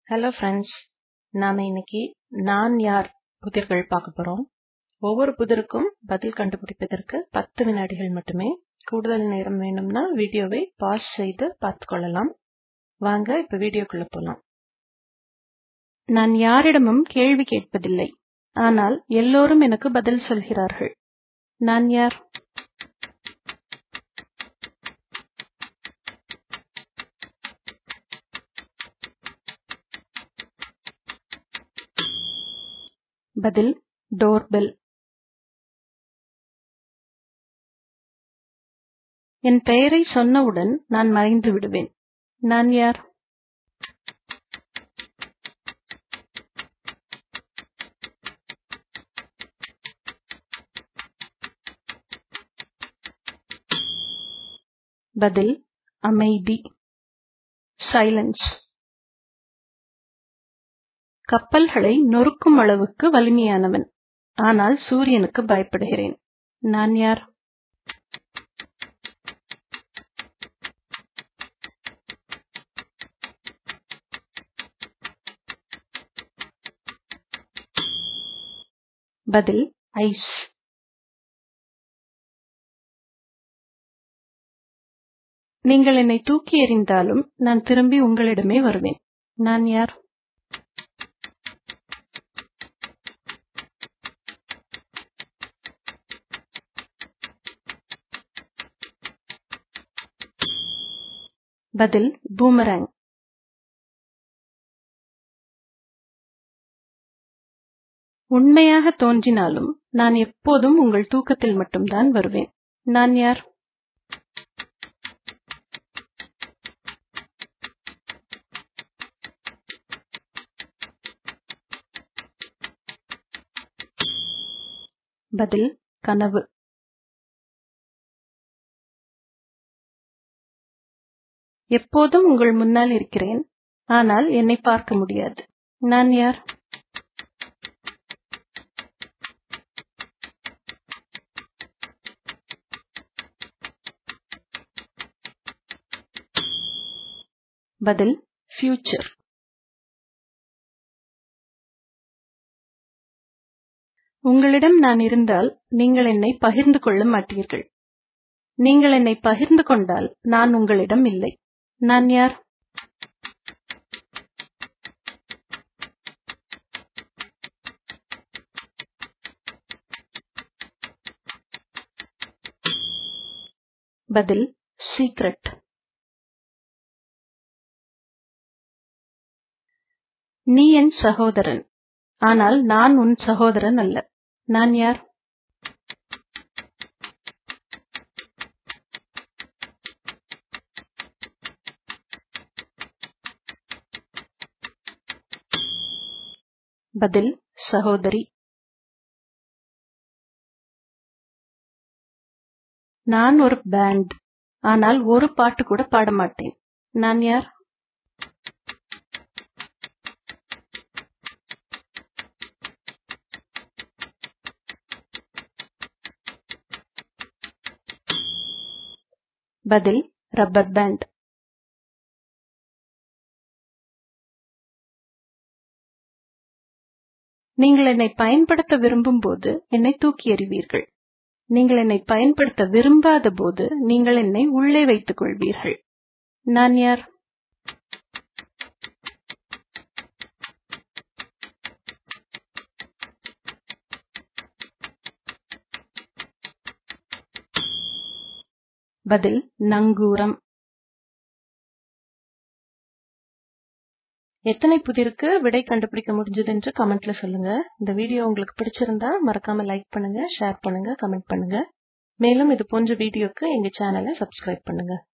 hello friends நாம இன்னைக்கு நான் யார் புதிர்கள் பார்க்க போறோம் ஒவ்வொரு புதிருக்கும் பதில் கண்டுபிடிப்பதற்கு பத்து வினாடிகள் மட்டுமே கூடுதல் நேரம் வேணும்னா வீடியோவை பாஸ் செய்து பார்த்துக் கொள்ளலாம் வாங்க இப்ப வீடியோக்குள்ள போலாம் நான் யாரிடமும் கேள்வி கேட்பதில்லை ஆனால் எல்லோரும் எனக்கு பதில் சொல்கிறார்கள் நான் யார் பதில் டோர்பெல் என் பெயரை சொன்னவுடன் நான் மறைந்து விடுவேன் நான் யார் பதில் அமைதி சைலன்ஸ் கப்பல்களை நொறுக்கும் அளவுக்கு வலிமையானவன் ஆனால் சூரியனுக்கு பயப்படுகிறேன் நான் யார் பதில் ஐஸ் நீங்கள் என்னை தூக்கி எறிந்தாலும் நான் திரும்பி உங்களிடமே வருவேன் நான் யார் பதில் பூமராங் உண்மையாக தோன்றினாலும் நான் எப்போதும் உங்கள் தூக்கத்தில் மட்டும்தான் வருவேன் நான் யார் பதில் கனவு எப்போதும் உங்கள் முன்னால் இருக்கிறேன் ஆனால் என்னை பார்க்க முடியாது நான் யார் பதில் ஃபியூச்சர் உங்களிடம் நான் இருந்தால் நீங்கள் என்னை பகிர்ந்து கொள்ள மாட்டீர்கள் நீங்கள் என்னை பகிர்ந்து கொண்டால் நான் உங்களிடம் இல்லை நான் யார் பதில் சீக்ரெட் நீ என் சகோதரன் ஆனால் நான் உன் சகோதரன் அல்ல நான் யார் பதில் சகோதரி நான் ஒரு பேண்ட் ஆனால் ஒரு பாட்டு கூட பாட மாட்டேன் நான் யார் பதில் ரப்பர் பேண்ட் நீங்கள் என்னை பயன்படுத்த விரும்பும் போது என்னை தூக்கி எறிவீர்கள் நீங்கள் என்னை பயன்படுத்த விரும்பாத போது நீங்கள் என்னை உள்ளே வைத்துக் கொள்வீர்கள் நான் யார் பதில் நங்கூரம் எத்தனை புதிருக்கு விடை கண்டுபிடிக்க முடிஞ்சது என்று கமெண்ட்ல சொல்லுங்க இந்த வீடியோ உங்களுக்கு பிடிச்சிருந்தா மறக்காம லைக் பண்ணுங்க ஷேர் பண்ணுங்க கமெண்ட் பண்ணுங்க மேலும் இது போன்ற வீடியோக்கு எங்க சேனலை சப்ஸ்கிரைப் பண்ணுங்க